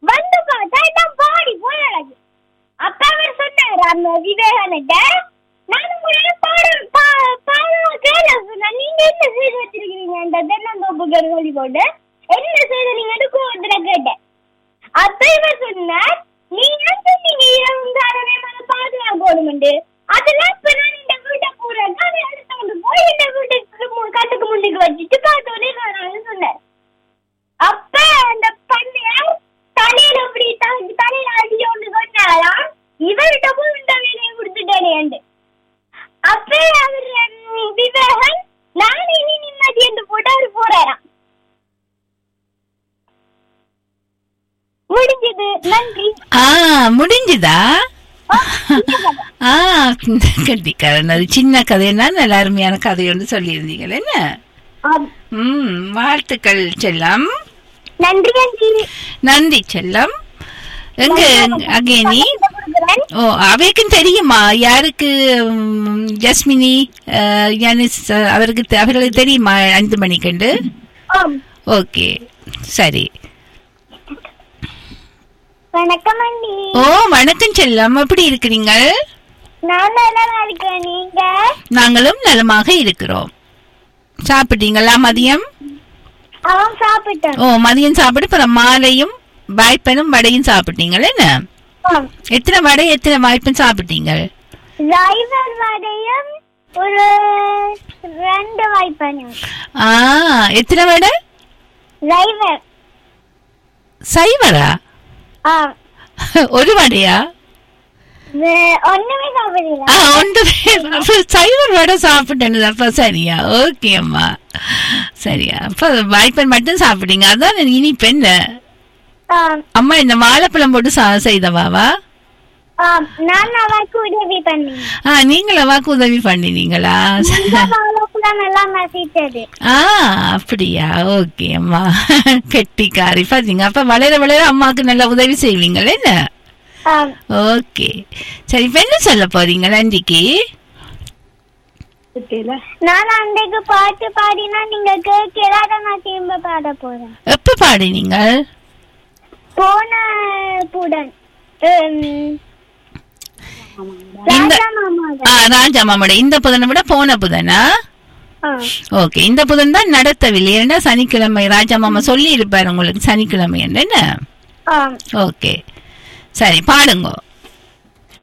வந்து பார்த்தா எல்லாம் பாடி போய் அழகு அப்ப அவர் சொன்னார் அந்த விவேகானந்த நானும் கூட பாட பா- பாட கேள சொன்னேன் நீங்க என்ன செய்து வச்சிருக்கீங்க அந்த தென்னந்தோப்புக்கு சொல்லி போட்டு என்ன செய்து நீங்க எடுக்க கேட்டேன் அப்ப இவர் சொன்னார் நீங்க சொன்னீங்க இரவும் தாராளமாக பாதுகாக்கணும்ண்டு அதெல்லாம் இப்ப நான் இந்த வீட்டை பூரா நான் எடுத்துட்டு போய் இந்த வீட்டுக்கு மு- கட்டுக்கு முன்னுக்கு வச்சுட்டு பார்த்தோன்னே நான் சொன்னேன் அப்ப அந்த பண்ணையார் தலையில இப்படி த- தலையில அடியோன்னு சொன்னாலாம் இவர்கிட்ட போய் இந்த வேலையை கொடுத்துட்டேனே அப்ப அவர் ம், விவேகன் நான் இனி நிம்மதி என்று போட்டு அவர் போறாராம் முடிஞ்சது நன்றி ஆ முடிஞ்சுதா ஆ, இந்த கதை. ஆ கட்டிக்காரன் அது சின்ன கதைன்னா நல்ல அருமையான கதை ஒன்று சொல்லியிருந்தீங்களே என்ன ஆம். ம் வாழ்த்துக்கள் செல்லம் நன்றி நன்றி நன்றி செல்லம் எங்க அகேனி கொடுக்குறேன். ஓ அவைக்கும் தெரியுமா யாருக்கு ம், ஜஸ்மினி அஹ், யானிஸ் அஹ், அவருக்கு தெ- அவர்களுக்கு தெரியுமா அஞ்சு மணிக்கண்டு ஆம். ஓகே சரி வணக்கம் அண்ணி ஓ வணக்கம் செல்லம் எப்படி இருக்கிறீங்க நான் நல்லா இருக்கேன் நீங்க நாங்களும் நலமாக இருக்கிறோம் சாப்பிட்டீங்களா மதியம் அவன் சாப்பிட்டேன் ஓ மதியம் சாப்பிட்டு அப்புறம் மாலையும் வாய்ப்பனும் வடையும் சாப்பிட்டீங்களா என்ன ஆம். எத்தனை வடை எத்தனை வாய்ப்பும் சாப்பிட்டீங்க டிரைவர் வடையும் ஒரு ரெண்டு வாய்ப்பானும் ஆ எத்தனை வடை டிரைவர் சைவரா ஆ ஒரு வடையா வே- ஒண்ணுமே சாப்பிடல ஆ ஒன்று அப்ப சைவர் வடை சாப்பிட்டேன்னு அப்ப சரியா ஓகே அம்மா சரியா அப்ப வாய்ப்பன் மட்டும் சாப்பிட்டீங்க அதான் இனிப்பு என்ன ஆம். அம்மா இந்த வாழைப்பழம் போட்டு சா- செய்தவாவா ஆம். நான் அவருக்கு உதவி பண்ணேன் ஆ நீங்கள் அவாக்கு உதவி பண்ணினீங்களா இந்த வாழைப்பழம் எல்லாம் நசித்தது ஆ அப்படியா ஓகே அம்மா கெட்டிக்காரி பாத்தீங்க அப்ப வளர வளர அம்மாவுக்கு நல்லா உதவி செய்வீங்களே என்ன ஆம். ஓகே சரி இப்ப என்ன சொல்ல போறீங்க நன்றிக்கு நான் அன்றைக்கு பாட்டு பாடினா நீங்க கேட்கல அதை நான் திரும்ப பாட போறேன் எப்ப பாடினீங்க போன புடன் உம், இந்த- ராஜா மாமாவை. ஆ ராஜா மாமோட இந்த புதனை விட போன புதனா ஆ. ஓகே இந்த புதன் தான் நடத்தவில்லை ஏன்னா சனிக்கிழமை ராஜா மாமா சொல்லி இருப்பாரு உங்களுக்கு சனிக்கிழமை என்ன ஆம். ஓகே சரி பாடுங்க